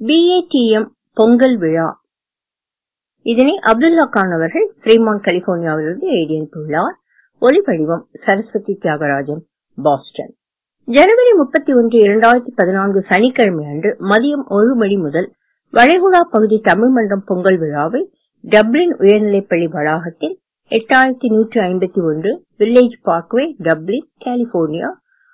BADM Pongal விழா இதனை அப்துல்லா கான் அவர்கள் fremont கலிபோர்னியாவிலிருந்து எழுதியுள்ளார் ஒலிவடிவம் சரஸ்வதி தியாகராஜன் பாஸ்டன் ஜனவரி 31 2014 சனிக்கிழமை அன்று மதியம் ஒரு மணி முதல் வளைகுடா பகுதி தமிழ் மன்றம் பொங்கல் விழாவை டப்ளின் உயர்நிலைப்பள்ளி வளாகத்தில் 8151 வில்லேஜ் பார்க்வே டப்ளின் கலிபோர்னியா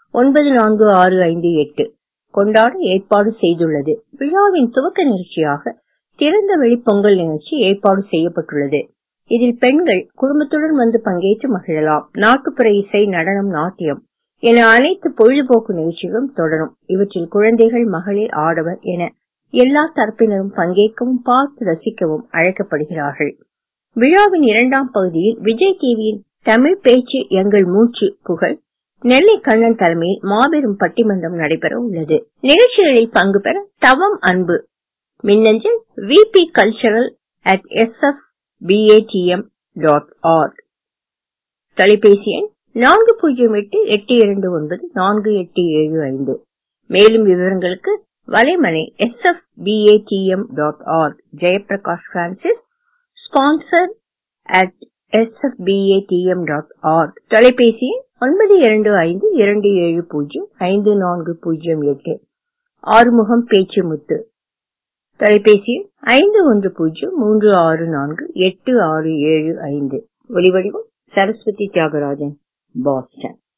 94658 கொண்டாட ஏற்பாடு செய்துள்ளது விழாவின் துவக்க நிகழ்ச்சியாக திறந்த வெளி பொங்கல் நிகழ்ச்சி ஏற்பாடு செய்யப்பட்டுள்ளது இதில் பெண்கள் குடும்பத்துடன் வந்து பங்கேற்று மகிழலாம் நாட்டுப்புற இசை நடனம் நாட்டியம் என அனைத்து பொழுதுபோக்கு நிகழ்ச்சிகளும் தொடரும் இவற்றில் குழந்தைகள் மகளிர் ஆடவர் என எல்லா தரப்பினரும் பங்கேற்கவும் பார்த்து ரசிக்கவும் அழைக்கப்படுகிறார்கள் விழாவின் இரண்டாம் பகுதியில் விஜய் டிவியின் தமிழ் பேச்சு எங்கள் மூச்சு புகழ் நெல்லை கண்ணன் தலைமையில் மாபெரும் பட்டிமன்றம் நடைபெற உள்ளது நிகழ்ச்சிகளில் பங்கு பெற தவம் அன்பு மின்னஞ்சல் VP cultural at SF BATM dot org தொலைபேசி எண் நான்கு பூஜ்ஜியம் எட்டு எட்டு இரண்டு ஒன்பது நான்கு எட்டு ஏழு ஐந்து மேலும் விவரங்களுக்கு வலைமனை SF BATM dot org Jayaprakash Francis sponsor at SF BATM dot org தொலைபேசி எண் ஒன்பது இரண்டு ஐந்து இரண்டு ஏழு பூஜ்ஜியம் ஐந்து நான்கு பூஜ்ஜியம் எட்டு ஆறுமுகம் பேச்சு முத்து தொலைபேசி எண் ஐந்து ஒன்று பூஜ்ஜியம் மூன்று ஆறு நான்கு எட்டு ஆறு ஏழு ஐந்து ஒலிவடிவம் சரஸ்வதி தியாகராஜன் பாஸ்டன்